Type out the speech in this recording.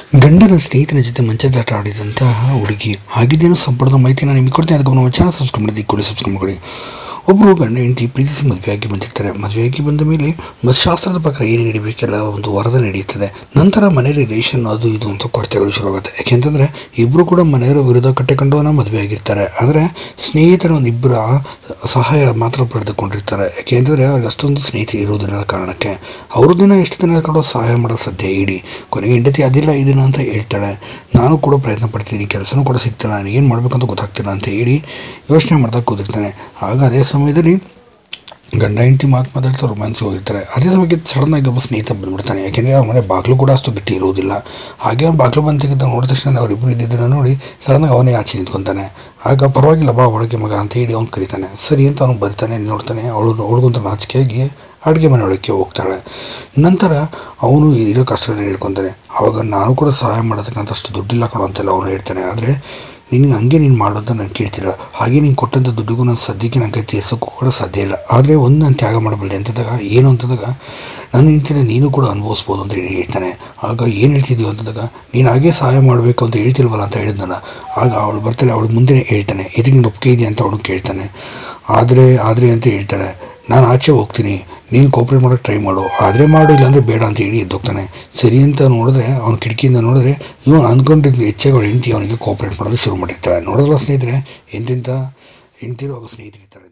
ಗಂಡನ ಸ್ನೇಹಿತನ ಜೊತೆ ಮಂಚದಾಟ ಆಡಿದಂತಹ ಹುಡುಗಿ ಹಾಗಿದ್ದೇನು ಸಂಪೂರ್ಣ ಮಾಹಿತಿ ನಾನು ನಿಮಗೆ ಕೊಡ್ತೀನಿ ಅದಕ್ಕೆ ನಮ್ಮ ಚಾನಲ್ ಸಬ್ಸ್ಕ್ರೈಬ್ ಮಾಡಿ ಕೂಡಲೇ ಸಬ್ಸ್ಕ್ರೈಬ್ ಮಾಡಿ ಒಬ್ಬರು ಗಂಡ ಹೆಂಡತಿ ಪ್ರೀತಿಸಿ ಮದುವೆಯಾಗಿ ಬಂದಿರ್ತಾರೆ ಮದುವೆಯಾಗಿ ಬಂದ ಮೇಲೆ ಮ- ಶಾಸ್ತ್ರದ ಪ್ರಕಾರ ಏನು ನಡಿಬೇಕೆಲ್ಲ ಒಂದು ವರದ ನಡೆಯುತ್ತದೆ ನಂತರ ಮನೆ ರಿಲೇಷನ್ ಅದು ಇದು ಅಂತ ಕೊರತೆಗಳು ಶುರುವಾಗುತ್ತೆ ಯಾಕೆಂತಂದ್ರೆ ಇಬ್ಬರು ಕೂಡ ಮನೆಯವರ ವಿರುದ್ಧ ಕಟ್ಟಿಕೊಂಡವನ ಮದುವೆ ಆಗಿರ್ತಾರೆ ಆದರೆ ಸ್ನೇಹಿತರ ಒಂದು ಇಬ್ಬರ ಸಹಾಯ ಮಾತ್ರ ಪಡೆದುಕೊಂಡಿರ್ತಾರೆ ಯಾಕೆಂತಂದ್ರೆ ಅವ್ರಿಗೆ ಅಷ್ಟೊಂದು ಸ್ನೇಹಿತ ಇರುವುದಿಲ್ಲ ಕಾರಣಕ್ಕೆ ಅವ್ರ ದಿನ ಎಷ್ಟು ದಿನ ಕೂಡ ಸಹಾಯ ಮಾಡೋದು ಸಾಧ್ಯ ಇಡಿ ಕೊನೆಗೆ ಹೆಂಡತಿ ಅದಿಲ್ಲ ಇದನ್ನ ಅಂತ ಹೇಳ್ತಾಳೆ ನಾನು ಕೂಡ ಪ್ರಯತ್ನ ಪಡ್ತೀನಿ ಕೆಲಸನೂ ಕೂಡ ಸಿಗ್ತಾನೆ ನನಗೆ ಏನು ಮಾಡಬೇಕಂತ ಗೊತ್ತಾಗ್ತಿಲ್ಲ ಅಂತ ಹೇಳಿ ಯೋಚನೆ ಮಾಡ್ತಾ ಕೂತಿರ್ತಾನೆ ಆಗ ಅದೇ ಸಮಯದಲ್ಲಿ ಗಂಡ ಹೆಂಡತಿ ಮಾತು ಮಾತಾಡ್ತಾ ರೊಮ್ಯಾನ್ಸ್ ಹೋಗಿರ್ತಾರೆ ಅದೇ ಸಮಯಕ್ಕೆ ಸಡನ್ ಆಗಿ ಒಬ್ಬ ಸ್ನೇಹಿತ ಬಂದ್ಬಿಡ್ತಾನೆ ಯಾಕೆಂದ್ರೆ ಅವ್ರ ಮನೆ ಬಾಗಿಲು ಕೂಡ ಅಷ್ಟು ಗಟ್ಟಿ ಇರುವುದಿಲ್ಲ ಹಾಗೆ ಅವ್ನು ಬಾಗಿಲು ಬಂದು ತೆಗೆದ ನೋಡಿದ ತಕ್ಷಣ ಅವರಿಬ್ಬರು ಇದ್ದಿದ್ದನ್ನು ನೋಡಿ ಸಡನ್ ಆಗಿ ಅವನೇ ಆಚೆ ನಿಂತ್ಕೊಂತಾನೆ ಆಗ ಪರವಾಗಿಲ್ಲ ಬಾ ಒಳಗೆ ಮಗ ಅಂತ ಹೇಳಿ ಅವ್ನು ಕರೀತಾನೆ ಸರಿ ಅಂತ ಅವನು ಬರ್ತಾನೆ ನೋಡ್ತಾನೆ ಅವಳು ಅವಳಿಗೊಂದು ನಾಚಿಕೆಯಾಗಿ ಅಡುಗೆ ಮನೆ ಒಳಕ್ಕೆ ಹೋಗ್ತಾಳೆ ನಂತರ ಅವನು ಇರೋ ಕಷ್ಟಗಳನ್ನ ಹೇಳ್ಕೊತಾನೆ ಅವಾಗ ನಾನು ಕೂಡ ಸಹಾಯ ಮಾಡೋದಕ್ಕಂತ ಅಷ್ಟು ದುಡ್ಡಿಲ್ಲ ಕೊಡು ಅಂತೆಲ್ಲ ಅವನು ಹೇಳ್ತಾನೆ ಆದರೆ ನಿನಗೆ ಹಂಗೆ ನೀನು ಮಾಡೋದನ್ನ ನಾನು ಕೇಳ್ತಿಲ್ಲ ಹಾಗೆ ನೀನು ಕೊಟ್ಟಂಥ ದುಡ್ಡಿಗೂ ನಾನು ಸದ್ಯಕ್ಕೆ ನನ್ನ ಕೈ ತೀರ್ಸೋಕ್ಕೂ ಕೂಡ ಸಾಧ್ಯ ಇಲ್ಲ ಆದರೆ ಒಂದು ನಾನು ತ್ಯಾಗ ಮಾಡಬಲ್ಲೆ ಅಂತಂದಾಗ ಏನು ಅಂತಂದಾಗ ನಾನು ಹೇಳ್ತೇನೆ ನೀನು ಕೂಡ ಅನುಭವಿಸ್ಬೋದು ಅಂತ ಹೇಳಿ ಹೇಳ್ತಾನೆ ಆಗ ಏನು ಹೇಳ್ತಿದ್ದೀವಿ ಅಂತಂದಾಗ ನೀನು ಹಾಗೆ ಸಹಾಯ ಮಾಡಬೇಕು ಅಂತ ಹೇಳ್ತಿಲ್ವಲ್ಲ ಅಂತ ಹೇಳಿದ್ನಲ್ಲ ಆಗ ಅವಳು ಬರ್ತಾಳೆ ಅವಳು ಮುಂದೆ ಹೇಳ್ತಾನೆ ಇದಕ್ಕೆ ನೀನು ಒಪ್ಪಿಗೆ ಇದೆಯಾ ಅಂತ ಅವಳು ಕೇಳ್ತಾನೆ ಆದರೆ ಆದರೆ ಅಂತ ಹೇಳ್ತಾಳೆ ನಾನು ಆಚೆ ಹೋಗ್ತೀನಿ ನೀನು ಕೋಪ್ರೇಟ್ ಮಾಡೋಕ್ಕೆ ಟ್ರೈ ಮಾಡು ಆದರೆ ಮಾಡು ಇಲ್ಲಾಂದ್ರೆ ಬೇಡ ಅಂತ ಹೇಳಿ ಎದ್ದೋಗ್ತಾನೆ ಸರಿ ಅಂತ ನೋಡಿದ್ರೆ ಅವ್ನ ಕಿಟಕಿಯಿಂದ ನೋಡಿದ್ರೆ ಇವನು ಅಂದ್ಕೊಂಡಿದ್ದು ಹೆಚ್ಚೆಗಳು ಹೆಂಡತಿ ಅವನಿಗೆ ಕೋಪ್ರೇಟ್ ಮಾಡೋದು ಶುರು ಮಾಡಿರ್ತಾಳೆ ನೋಡೋಲ್ಲ ಸ್ನೇಹಿತರೆ ಎಂತೆಂಥ ಹೆಂಡ್ತಿರು ಹಾಗೂ ಸ್ನೇಹಿತರಿರ್ತಾರೆ